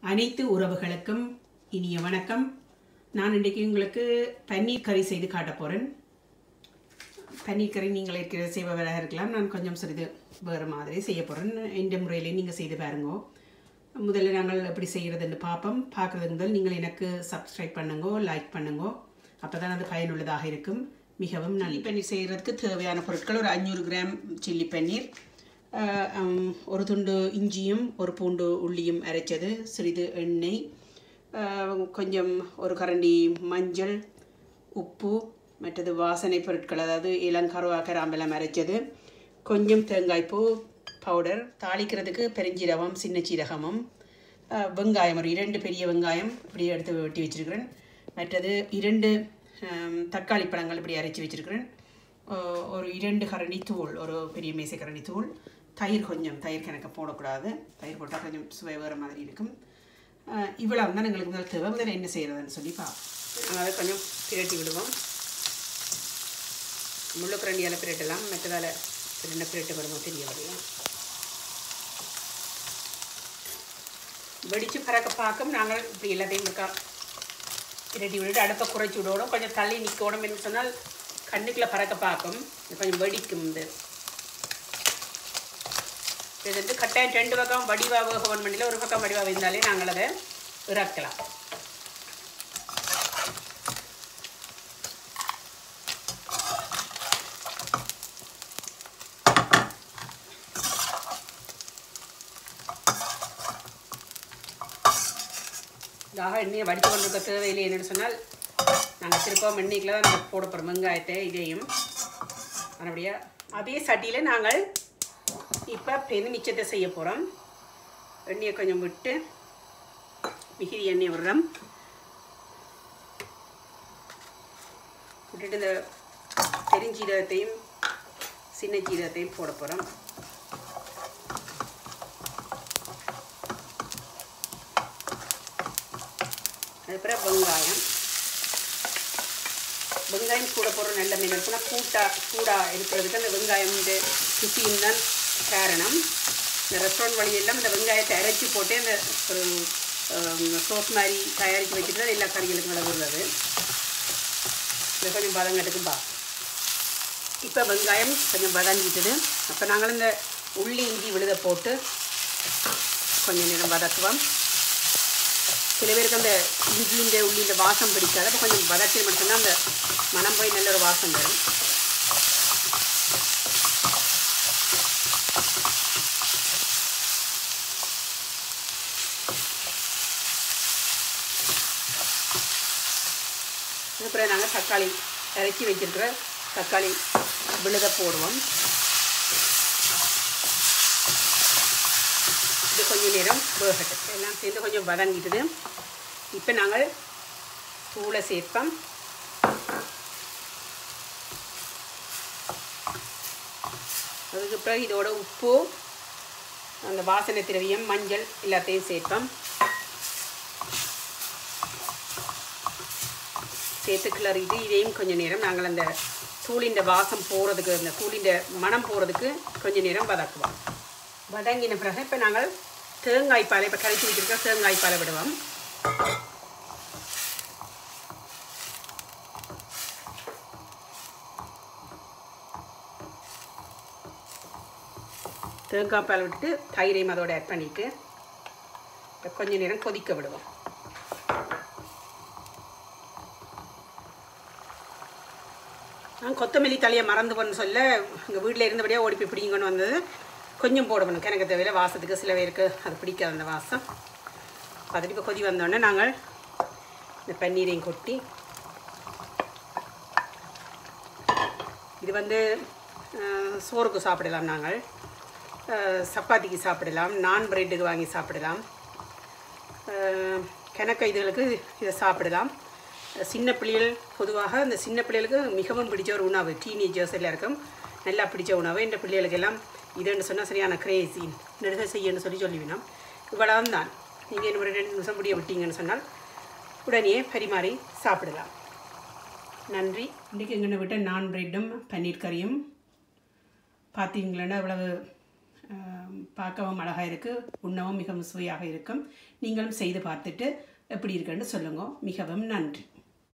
அனைத்து உறவுகளுக்கும் இனிய வணக்கம் நான் இன்றைக்கு உங்களுக்கு பன்னீர் கறி செய்து காட்டப் போகிறேன் பன்னீர் கறி நீங்கள் இருக்கிற செய்பவராக இருக்கலாம் நான் கொஞ்சம் சிறிது வேறு மாதிரி செய்ய போகிறேன் இந்த முறையிலே நீங்கள் செய்து பாருங்க முதல்ல நாங்கள் எப்படி செய்கிறதுன்னு பார்ப்போம் பார்க்குறதுக்கு முதல் நீங்கள் எனக்கு சப்ஸ்கிரைப் பண்ணுங்க லைக் பண்ணுங்க அப்போ தான் அது பயனுள்ளதாக இருக்கும் மிகவும் நல்ல பன்னீர் செய்கிறதுக்கு தேவையான பொருட்கள் ஒரு அஞ்சூறு கிராம் சில்லி பன்னீர் ஆஹ், ஹம், ஒரு துண்டு இஞ்சியும் ஒரு பூண்டு உள்ளியும் அரைச்சது சிறிது எண்ணெய் ஆஹ், கொஞ்சம் ஒரு கரண்டி மஞ்சள் உப்பு மற்றது வாசனை பொருட்கள் அதாவது இளங்கருவா கராம்பெல்லாம் அரைச்சது கொஞ்சம் தேங்காய்ப்பூ பவுடர் தாளிக்கிறதுக்கு பெருஞ்சீரகம் சின்ன சீரகமும் ஆஹ், வெங்காயம் ஒரு இரண்டு பெரிய வெங்காயம் இப்படி எடுத்து வெட்டி வச்சிருக்கிறேன் மற்றது இரண்டு ஆம், தக்காளி பழங்கள் இப்படி அரைச்சி வச்சிருக்கிறேன் ஆஹ், ஒரு இரண்டு கரண்டி தூள் ஒரு பெரிய மேசை கரண்டி தூள் தயிர் கொஞ்சம் தயிர் கணக்கு போடக்கூடாது தயிர் போட்டால் கொஞ்சம் சுவை வேறு மாதிரி இருக்கும் ஆஹ், இவ்வளவு தான் எங்களுக்கு முதல் தேவை முதல்ல என்ன செய்கிறதுன்னு சொல்லி பார்ப்போம் அதை கொஞ்சம் பிரட்டி விடுவோம் முள்ளுக்கரண்டியால் பிரட்டலாம் மற்றதால் என்ன பிரட்டு வருமோ தெரியவில்லை வெடித்து பறக்க பார்க்கும் நாங்கள் இப்படி எல்லாத்தையும் இருக்கா பிரட்டி விட்டுட்டு அடுப்பை குறைச்சி விடணும் கொஞ்சம் தள்ளி நிற்கணும் என்று சொன்னால் கண்ணுக்குள்ள பறக்க பார்க்கும் இது கொஞ்சம் வெடிக்கும் இது இது வந்து கட்டாயம் ரெண்டு பக்கம் வடிவா வேகவன் பண்ணியில் ஒரு பக்கம் வடிவா இருந்தாலே நாங்கள் அதை இறக்கலாம் இதாக எண்ணெயை வடித்து கொண்டிருக்க தேவையில்லை என்னென்னு சொன்னால் நாங்கள் திருப்பம் எண்ணெய்க்குள்ள தான் நாங்கள் போட போகிறோம் வெங்காயத்தை இதையும் மறுபடியாக அதே சட்டியில் நாங்கள் இப்போ பெரு மிச்சத்தை செய்ய போகிறோம் எண்ணெயை கொஞ்சம் விட்டு மிகுதி எண்ணெய் விடுறோம் விட்டுட்டு இந்த பெருஞ்சீரகத்தையும் சின்ன ஜீரகத்தையும் போட போகிறோம் அதுக்கப்புறம் வெங்காயம் வெங்காயம் கூட போடுற நல்ல மீன் இருக்குன்னா கூட்டா சூடாக இருக்கிறதுக்கு அந்த வெங்காயம் இந்த ருசியும் தான் காரணம் இந்த ரெஸ்டாரண்ட் வழியெல்லாம் இந்த வெங்காயத்தை அரைச்சி போட்டு அந்த ஒரு சோஸ் மாதிரி தயாரித்து வச்சுட்டு தான் எல்லா கறிகளுக்கும் விளவுறது இது கொஞ்சம் பதங்கட்டுக்கும் பா இப்போ வெங்காயம் கொஞ்சம் வதங்கிட்டுது அப்போ நாங்கள் இந்த உள்ளி இஞ்சி விழுத போட்டு கொஞ்சம் நேரம் வதக்குவோம் சில பேருக்கு அந்த இஞ்சி இந்த உள்ளி இந்த வாசம் பிடிக்காது அப்போ கொஞ்சம் வதக்கி மட்டும்தான் அந்த மனம் போய் நல்ல ஒரு வாசம் வரும் அப்புறம் நாங்கள் தக்காளி இறக்கி வச்சிருக்கிற தக்காளி விழுத போடுவோம் இது கொஞ்சம் நேரம் வேகட்டும் எல்லாம் சேர்ந்து கொஞ்சம் வதங்கிட்டுது இப்போ நாங்கள் தூளை சேர்ப்போம் அதுக்கு பிறகு இதோட உப்பு அந்த வாசனை திரவியம் மஞ்சள் எல்லாத்தையும் சேர்ப்போம் சேர்த்து கிளறிட்டு இதையும் கொஞ்சம் நேரம் நாங்கள் அந்த தூளிൻ്റെ வாசம் போகிறதுக்கு அந்த தூளிൻ്റെ மனம் போகிறதுக்கு கொஞ்சம் நேரம் வதக்குவோம் வதங்கின பிறகு இப்போ நாங்கள் தேங்காய் பாலை இப்போ கரைச்சி வச்சுருக்க தேங்காய் பாலை விடுவோம் தேங்காய் பால் விட்டு தயிரையும் அதோட ஆட் பண்ணிட்டு இப்போ கொஞ்ச நேரம் கொதிக்க விடுவோம் நான் கொத்தமல்லி தலையை மறந்து போன்னு சொல்ல எங்கள் வீட்டில் இருந்தபடியே ஓடி போய் பிடிங்கன்னு வந்தது கொஞ்சம் போடணும் கிணக்கு தேவையில்ல வாசத்துக்கு சில பேருக்கு அது பிடிக்காது அந்த வாசம் அதில் இப்போ கொதி வந்தோடனே நாங்கள் இந்த பன்னீரையும் கொட்டி இது வந்து அஹ், சோறுக்கு சாப்பிடலாம் நாங்கள் அஹ், சப்பாத்திக்கு சாப்பிடலாம் நான் பிரெட்டுக்கு வாங்கி சாப்பிடலாம் அஹ், கிணக்க இதுகளுக்கு இதை சாப்பிடலாம் சின்ன பிள்ளைகள் பொதுவாக அந்த சின்ன பிள்ளைகளுக்கு மிகவும் பிடிச்ச ஒரு உணவு டீனேஜர்ஸ் எல்லாருக்கும் நல்லா பிடிச்ச உணவு இந்த பிள்ளைகளுக்கு எல்லாம் இதுன்னு சொன்னால் சரியான கிரேசி நெடுக செய்யன்னு சொல்லி சொல்லிவினோம் இவ்வளவு தான் நீங்கள் இன்னும் ஒரு ரெண்டு நிமிஷம் முடிய விட்டீங்கன்னு சொன்னால் உடனே பரிமாறி சாப்பிடலாம் நன்றி இன்றைக்கி எங்கன்னு விட்ட நான் பிரெட்டும் பன்னீர் கறியும் பார்த்தீங்களா இவ்வளவு ஆம், பார்க்கவும் அழகாக இருக்குது உண்ணவும் மிகவும் சுவையாக இருக்கும் நீங்களும் செய்து பார்த்துட்டு எப்படி இருக்குன்னு சொல்லுங்க மிகவும் நன்றி